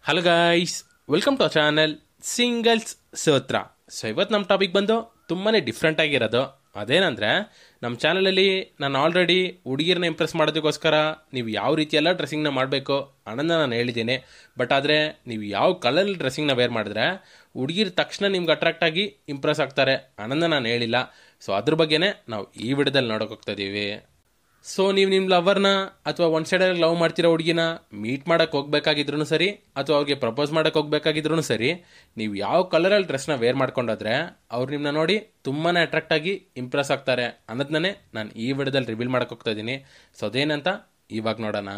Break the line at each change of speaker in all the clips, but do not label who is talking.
hello guys welcome to channel singles ಸೋತ್ರ so ಇವತ್ತು ನಮ್ಮ ಟಾಪಿಕ್ ಬಂದು ತುಂಬಾ ಡಿಫ್ರೆಂಟ್ ಆಗಿರೋದು ಅದೇನಂದರೆ ನಮ್ಮ ಚಾನಲಲ್ಲಿ ನಾನು ಆಲ್ರೆಡಿ ಹುಡುಗಿರನ್ನ ಇಂಪ್ರೆಸ್ ಮಾಡೋದಕ್ಕೋಸ್ಕರ ನೀವು ಯಾವ ರೀತಿ ಎಲ್ಲ ಡ್ರೆಸ್ಸಿಂಗ್ನ ಮಾಡಬೇಕು ಅನ್ನೋದನ್ನ ನಾನು ಹೇಳಿದ್ದೀನಿ ಬಟ್ ಆದರೆ ನೀವು ಯಾವ ಕಲರ್ ಡ್ರೆಸ್ಸಿಂಗ್ನ ವೇರ್ ಮಾಡಿದ್ರೆ ಹುಡುಗಿರ ತಕ್ಷಣ ನಿಮ್ಗೆ ಅಟ್ರಾಕ್ಟ್ ಆಗಿ ಇಂಪ್ರೆಸ್ ಆಗ್ತಾರೆ ಅನ್ನೋದನ್ನ ನಾನು ಹೇಳಿಲ್ಲ ಸೊ ಅದ್ರ ಬಗ್ಗೆನೇ ನಾವು ಈ ವಿಡಿಯೋದಲ್ಲಿ ನೋಡೋಕೆ ಹೋಗ್ತಾ ಇದ್ದೀವಿ ಸೊ ನೀವು ನಿಮ್ಮ ಲವರ್ನ ಅಥವಾ ಒನ್ ಸೈಡಲ್ಲಿ ಲವ್ ಮಾಡ್ತಿರೋ ಹುಡುಗಿನ ಮೀಟ್ ಮಾಡಕ್ಕೆ ಹೋಗ್ಬೇಕಾಗಿದ್ರು ಸರಿ ಅಥವಾ ಅವ್ರಿಗೆ ಪ್ರಪೋಸ್ ಮಾಡಕ್ಕೆ ಹೋಗ್ಬೇಕಾಗಿದ್ರು ಸರಿ ನೀವು ಯಾವ ಕಲರಲ್ಲಿ ಡ್ರೆಸ್ನ ವೇರ್ ಮಾಡ್ಕೊಂಡೋದ್ರೆ ಅವ್ರು ನಿಮ್ಮನ್ನ ನೋಡಿ ತುಂಬಾ ಅಟ್ರಾಕ್ಟ್ ಆಗಿ ಇಂಪ್ರೆಸ್ ಆಗ್ತಾರೆ ಅನ್ನೋದನ್ನೇ ನಾನು ಈ ವಿಡಿಯೋದಲ್ಲಿ ರಿವೀಲ್ ಮಾಡಕ್ಕೆ ಹೋಗ್ತಾ ಇದ್ದೀನಿ ಸೊ ಅದೇನಂತ ಇವಾಗ ನೋಡೋಣ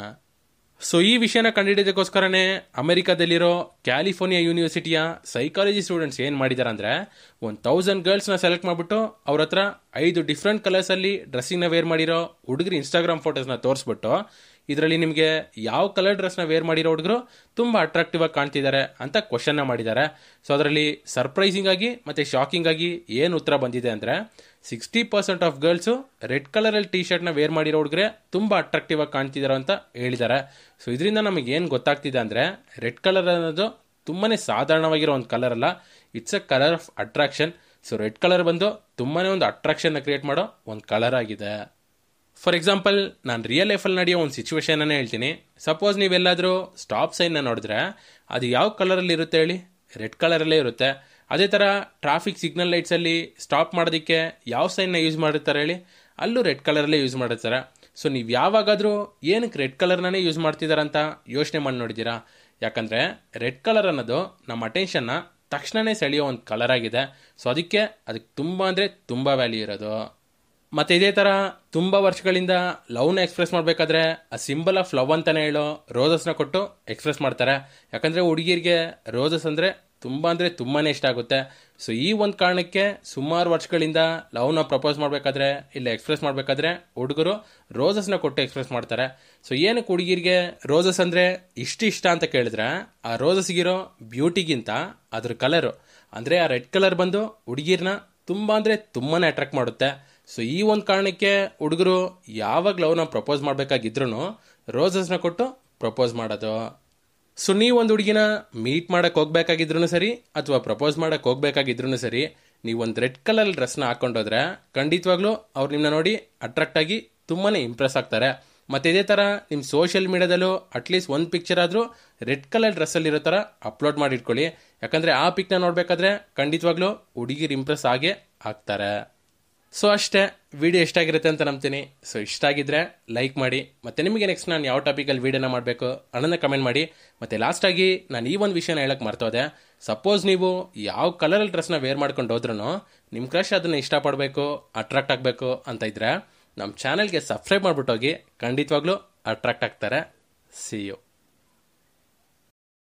ಸೊ ಈ ವಿಷಯನ ಕಂಡುಹಿಡಿಯೋದಕ್ಕೋಸ್ಕರನೇ ಅಮೆರಿಕಾದಲ್ಲಿರೋ ಕ್ಯಾಲಿಫೋರ್ನಿಯಾ ಯೂನಿವರ್ಸಿಟಿಯ ಸೈಕಾಲಜಿ ಸ್ಟೂಡೆಂಟ್ಸ್ ಏನು ಮಾಡಿದ್ದಾರೆ ಅಂದರೆ ಒಂದು ತೌಸಂಡ್ ಗರ್ಲ್ಸ್ನ ಸೆಲೆಕ್ಟ್ ಮಾಡಿಬಿಟ್ಟು ಅವ್ರ ಹತ್ರ ಐದು ಡಿಫ್ರೆಂಟ್ ಕಲರ್ಸಲ್ಲಿ ಡ್ರೆಸ್ಸಿಂಗ್ನ ವೇರ್ ಮಾಡಿರೋ ಹುಡುಗರು ಇನ್ಸ್ಟಾಗ್ರಾಮ್ ಫೋಟೋಸ್ನ ತೋರಿಸ್ಬಿಟ್ಟು ಇದರಲ್ಲಿ ನಿಮಗೆ ಯಾವ ಕಲರ್ ಡ್ರೆಸ್ನ ವೇರ್ ಮಾಡಿರೋ ಹುಡುಗರು ತುಂಬ ಅಟ್ರಾಕ್ಟಿವ್ ಆಗಿ ಕಾಣ್ತಿದ್ದಾರೆ ಅಂತ ಕ್ವಶನ್ನ ಮಾಡಿದ್ದಾರೆ ಸೊ ಅದರಲ್ಲಿ ಸರ್ಪ್ರೈಸಿಂಗ್ ಆಗಿ ಮತ್ತು ಶಾಕಿಂಗ್ ಆಗಿ ಏನು ಉತ್ತರ ಬಂದಿದೆ ಅಂದರೆ sixty percent of girls red ಕಲರಲ್ಲಿ ಟಿ ಶರ್ಟ್ನ ವೇರ್ ಮಾಡಿರೋ ಹುಡುಗರೆ ತುಂಬ ಅಟ್ರಾಕ್ಟಿವ್ ಆಗಿ ಕಾಣ್ತಿದ್ದಾರೆ ಅಂತ ಹೇಳಿದ್ದಾರೆ ಸೊ ಇದರಿಂದ ನಮಗೆ ಏನು ಗೊತ್ತಾಗ್ತಿದೆ ಅಂದರೆ ರೆಡ್ ಕಲರ್ ಅನ್ನೋದು ತುಂಬಾ ಸಾಧಾರಣವಾಗಿರೋ ಒಂದು ಕಲರ್ ಅಲ್ಲ it's a colour of attraction so red colour ಬಂದು ತುಂಬಾ ಒಂದು ಅಟ್ರಾಕ್ಷನ್ನ ಕ್ರಿಯೇಟ್ ಮಾಡೋ ಒಂದು ಕಲರ್ ಆಗಿದೆ ಫಾರ್ ಎಕ್ಸಾಂಪಲ್ ನಾನು ರಿಯಲ್ ಲೈಫಲ್ಲಿ ನಡೆಯೋ ಒಂದು ಸಿಚುವೇಶನನ್ನೇ ಹೇಳ್ತೀನಿ ಸಪೋಸ್ ನೀವೆಲ್ಲಾದರೂ ಸ್ಟಾಪ್ ಸೈನ್ನ ನೋಡಿದ್ರೆ ಅದು ಯಾವ ಕಲರಲ್ಲಿ ಇರುತ್ತೆ ಹೇಳಿ ರೆಡ್ ಕಲರಲ್ಲೇ ಇರುತ್ತೆ ಅದೇ ಥರ ಟ್ರಾಫಿಕ್ ಸಿಗ್ನಲ್ ಲೈಟ್ಸಲ್ಲಿ ಸ್ಟಾಪ್ ಮಾಡೋದಕ್ಕೆ ಯಾವ ಸೈನ್ನ ಯೂಸ್ ಮಾಡಿರ್ತಾರೆ ಹೇಳಿ ಅಲ್ಲೂ ರೆಡ್ ಕಲರಲ್ಲೇ ಯೂಸ್ ಮಾಡಿರ್ತಾರೆ ಸೊ ನೀವು ಯಾವಾಗಾದರೂ ಏನಕ್ಕೆ ರೆಡ್ ಕಲರ್ನೇ ಯೂಸ್ ಮಾಡ್ತಿದ್ದಾರೆ ಅಂತ ಯೋಚನೆ ಮಾಡಿ ನೋಡಿದ್ದೀರಾ ಯಾಕಂದರೆ ರೆಡ್ ಕಲರ್ ಅನ್ನೋದು ನಮ್ಮ ಅಟೆನ್ಷನ್ನ ತಕ್ಷಣವೇ ಸೆಳೆಯೋ ಒಂದು ಕಲರ್ ಆಗಿದೆ ಸೊ ಅದಕ್ಕೆ ಅದಕ್ಕೆ ತುಂಬ ಅಂದರೆ ತುಂಬ ವ್ಯಾಲ್ಯೂ ಇರೋದು ಮತ್ತು ಇದೇ ಥರ ತುಂಬ ವರ್ಷಗಳಿಂದ ಲವ್ನ ಎಕ್ಸ್ಪ್ರೆಸ್ ಮಾಡಬೇಕಾದ್ರೆ ಆ ಸಿಂಬಲ್ ಆಫ್ ಲವ್ ಅಂತಲೇ ಹೇಳೋ ರೋಸಸ್ನ ಕೊಟ್ಟು ಎಕ್ಸ್ಪ್ರೆಸ್ ಮಾಡ್ತಾರೆ ಯಾಕಂದರೆ ಹುಡುಗಿರಿಗೆ ರೋಸಸ್ ಅಂದರೆ ತುಂಬ ಅಂದರೆ ತುಂಬಾ ಇಷ್ಟ ಆಗುತ್ತೆ ಸೊ ಈ ಒಂದು ಕಾರಣಕ್ಕೆ ಸುಮಾರು ವರ್ಷಗಳಿಂದ ಲವ್ನ ಪ್ರಪೋಸ್ ಮಾಡಬೇಕಾದ್ರೆ ಇಲ್ಲ ಎಕ್ಸ್ಪ್ರೆಸ್ ಮಾಡಬೇಕಾದ್ರೆ ಹುಡುಗರು ರೋಸಸ್ನ ಕೊಟ್ಟು ಎಕ್ಸ್ಪ್ರೆಸ್ ಮಾಡ್ತಾರೆ ಸೊ ಏನಕ್ಕೆ ಹುಡುಗಿರಿಗೆ ರೋಸಸ್ ಅಂದರೆ ಇಷ್ಟ ಇಷ್ಟ ಅಂತ ಕೇಳಿದ್ರೆ ಆ ರೋಸಸ್ಗಿರೋ ಬ್ಯೂಟಿಗಿಂತ ಅದ್ರ ಕಲರು ಅಂದರೆ ಆ ರೆಡ್ ಕಲರ್ ಬಂದು ಹುಡುಗಿರನ್ನ ತುಂಬ ಅಂದರೆ ತುಂಬಾ ಅಟ್ರಾಕ್ಟ್ ಮಾಡುತ್ತೆ ಸೊ ಈ ಒಂದು ಕಾರಣಕ್ಕೆ ಹುಡುಗರು ಯಾವಾಗ ಲವ್ನ ಪ್ರಪೋಸ್ ಮಾಡಬೇಕಾಗಿದ್ರು ರೋಸಸ್ನ ಕೊಟ್ಟು ಪ್ರಪೋಸ್ ಮಾಡೋದು ಸೊ ನೀವು ಒಂದು ಹುಡುಗಿನ ಮೀಟ್ ಮಾಡಕ್ಕೆ ಹೋಗ್ಬೇಕಾಗಿದ್ರು ಸರಿ ಅಥವಾ ಪ್ರಪೋಸ್ ಮಾಡಕ್ಕೆ ಹೋಗ್ಬೇಕಾಗಿದ್ರು ಸರಿ ನೀವು ಒಂದು ರೆಡ್ ಕಲರ್ ಡ್ರೆಸ್ನ ಹಾಕೊಂಡೋದ್ರೆ ಖಂಡಿತವಾಗ್ಲೂ ಅವ್ರು ನಿಮ್ಮನ್ನ ನೋಡಿ ಅಟ್ರಾಕ್ಟ್ ಆಗಿ ತುಂಬಾ ಇಂಪ್ರೆಸ್ ಆಗ್ತಾರೆ ಮತ್ತು ಇದೇ ಥರ ನಿಮ್ಮ ಸೋಷಿಯಲ್ ಮೀಡಿಯಾದಲ್ಲೂ ಅಟ್ಲೀಸ್ಟ್ ಒಂದು ಪಿಕ್ಚರ್ ಆದರೂ ರೆಡ್ ಕಲರ್ ಡ್ರೆಸ್ಸಲ್ಲಿರೋ ಥರ ಅಪ್ಲೋಡ್ ಮಾಡಿ ಇಟ್ಕೊಳ್ಳಿ ಯಾಕಂದರೆ ಆ ಪಿಕ್ನ ನೋಡಬೇಕಾದ್ರೆ ಖಂಡಿತವಾಗ್ಲೂ ಹುಡುಗಿರು ಇಂಪ್ರೆಸ್ ಆಗೇ ಆಗ್ತಾರೆ ಸೊ ಅಷ್ಟೇ ವಿಡಿಯೋ ಎಷ್ಟಾಗಿರುತ್ತೆ ಅಂತ ನಂಬ್ತೀನಿ ಸೊ ಇಷ್ಟ ಆಗಿದ್ರೆ ಲೈಕ್ ಮಾಡಿ ಮತ್ತು ನಿಮಗೆ ನೆಕ್ಸ್ಟ್ ನಾನು ಯಾವ ಟಾಪಿಕಲ್ಲಿ ವೀಡಿಯೋನ ಮಾಡಬೇಕು ಅನ್ನೋದನ್ನ ಕಮೆಂಟ್ ಮಾಡಿ ಮತ್ತು ಲಾಸ್ಟಾಗಿ ನಾನು ಈ ಒಂದು ವಿಷಯನ ಹೇಳಕ್ಕೆ ಮರ್ತೋದೆ ಸಪೋಸ್ ನೀವು ಯಾವ ಕಲರಲ್ಲಿ ಡ್ರೆಸ್ನ ವೇರ್ ಮಾಡ್ಕೊಂಡು ಹೋದ್ರೂ ನಿಮ್ಮ ಕ್ರಶ್ ಅದನ್ನು ಇಷ್ಟಪಡಬೇಕು ಅಟ್ರಾಕ್ಟ್ ಆಗಬೇಕು ಅಂತ ಇದ್ರೆ ನಮ್ಮ ಚಾನಲ್ಗೆ ಸಬ್ಸ್ಕ್ರೈಬ್ ಮಾಡಿಬಿಟ್ಟೋಗಿ ಖಂಡಿತವಾಗ್ಲೂ ಅಟ್ರಾಕ್ಟ್ ಆಗ್ತಾರೆ ಸಿ ಯು